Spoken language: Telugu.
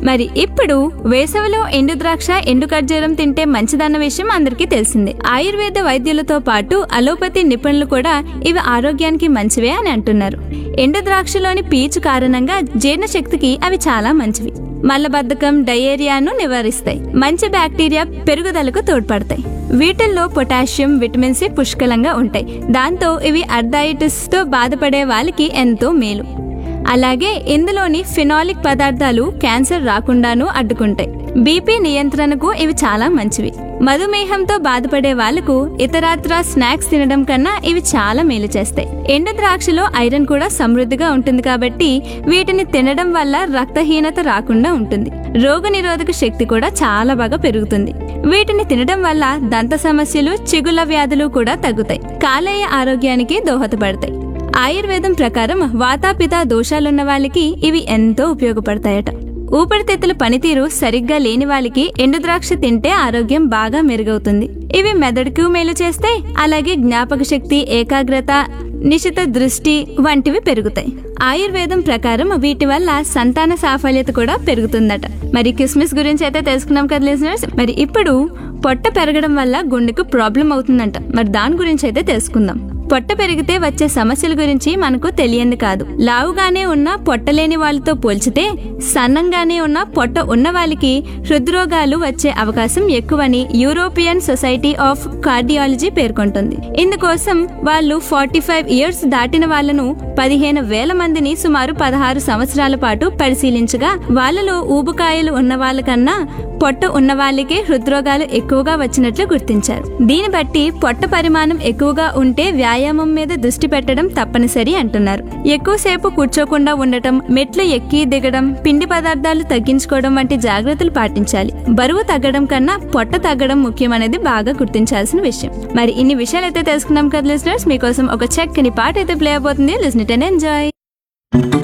మరి ఇప్పుడు వేసవిలో ఎండు ద్రాక్ష ఎండు ఖర్జూరం తింటే మంచిదన్న విషయం అందరికీ తెలిసిందే ఆయుర్వేద వైద్యులతో పాటు అలోపతి నిపుణులు కూడా ఇవి ఆరోగ్యానికి మంచివే అని అంటున్నారు ఎండు ద్రాక్షలోని పీచు కారణంగా జీర్ణశక్తికి అవి చాలా మంచివి మలబద్ధకం డయేరియాను నివారిస్తాయి మంచి బ్యాక్టీరియా పెరుగుదలకు తోడ్పడతాయి వీటిల్లో పొటాషియం విటమిన్ సి పుష్కలంగా ఉంటాయి దాంతో ఇవి అర్థైటిస్ తో బాధపడే వాళ్ళకి ఎంతో మేలు అలాగే ఇందులోని ఫినాలిక్ పదార్థాలు క్యాన్సర్ రాకుండాను అడ్డుకుంటాయి బీపీ నియంత్రణకు ఇవి చాలా మంచివి మధుమేహంతో బాధపడే వాళ్లకు ఇతరాత్ర స్నాక్స్ తినడం కన్నా ఇవి చాలా మేలు చేస్తాయి ఎండు ద్రాక్షలో ఐరన్ కూడా సమృద్ధిగా ఉంటుంది కాబట్టి వీటిని తినడం వల్ల రక్తహీనత రాకుండా ఉంటుంది రోగ నిరోధక శక్తి కూడా చాలా బాగా పెరుగుతుంది వీటిని తినడం వల్ల దంత సమస్యలు చిగుళ్ళ వ్యాధులు కూడా తగ్గుతాయి కాలేయ ఆరోగ్యానికి దోహదపడతాయి ఆయుర్వేదం ప్రకారం వాతాపిత దోషాలున్న వాళ్ళకి ఇవి ఎంతో ఉపయోగపడతాయట ఊపిరితిత్తుల పనితీరు సరిగ్గా లేని వాళ్ళకి ఎండుద్రాక్ష తింటే ఆరోగ్యం బాగా మెరుగవుతుంది ఇవి మెదడుకు మేలు చేస్తే అలాగే జ్ఞాపక శక్తి ఏకాగ్రత నిశిత దృష్టి వంటివి పెరుగుతాయి ఆయుర్వేదం ప్రకారం వీటి వల్ల సంతాన సాఫల్యత కూడా పెరుగుతుందట మరి కిస్మిస్ గురించి అయితే తెలుసుకున్నాం కదా లిజనర్స్ మరి ఇప్పుడు పొట్ట పెరగడం వల్ల గుండెకు ప్రాబ్లం అవుతుందంట మరి దాని గురించి అయితే తెలుసుకుందాం పొట్ట పెరిగితే వచ్చే సమస్యల గురించి మనకు తెలియంది కాదు లావుగానే ఉన్న పొట్ట లేని వాళ్ళతో పోల్చితే సన్నంగానే ఉన్న పొట్ట ఉన్న వాళ్ళకి హృద్రోగాలు వచ్చే అవకాశం ఎక్కువని యూరోపియన్ సొసైటీ ఆఫ్ కార్డియాలజీ పేర్కొంటుంది ఇందుకోసం వాళ్ళు ఫార్టీ ఫైవ్ ఇయర్స్ దాటిన వాళ్ళను పదిహేను వేల మందిని సుమారు పదహారు సంవత్సరాల పాటు పరిశీలించగా వాళ్ళలో ఊబకాయలు ఉన్న వాళ్ళకన్నా పొట్ట ఉన్న వాళ్ళకే హృద్రోగాలు ఎక్కువగా వచ్చినట్లు గుర్తించారు దీన్ని బట్టి పొట్ట పరిమాణం ఎక్కువగా ఉంటే వ్యాయామం మీద దృష్టి పెట్టడం తప్పనిసరి అంటున్నారు ఎక్కువసేపు కూర్చోకుండా ఉండటం మెట్లు ఎక్కి దిగడం పిండి పదార్థాలు తగ్గించుకోవడం వంటి జాగ్రత్తలు పాటించాలి బరువు తగ్గడం కన్నా పొట్ట తగ్గడం ముఖ్యమనేది బాగా గుర్తించాల్సిన విషయం మరి ఇన్ని విషయాలు అయితే తెలుసుకున్నాం కదా లిజనర్స్ మీకోసం ఒక చక్కని పాట అయితే ప్లే అయిపోతుంది లిజన్ ఇట్ అండ్ ఎంజాయ్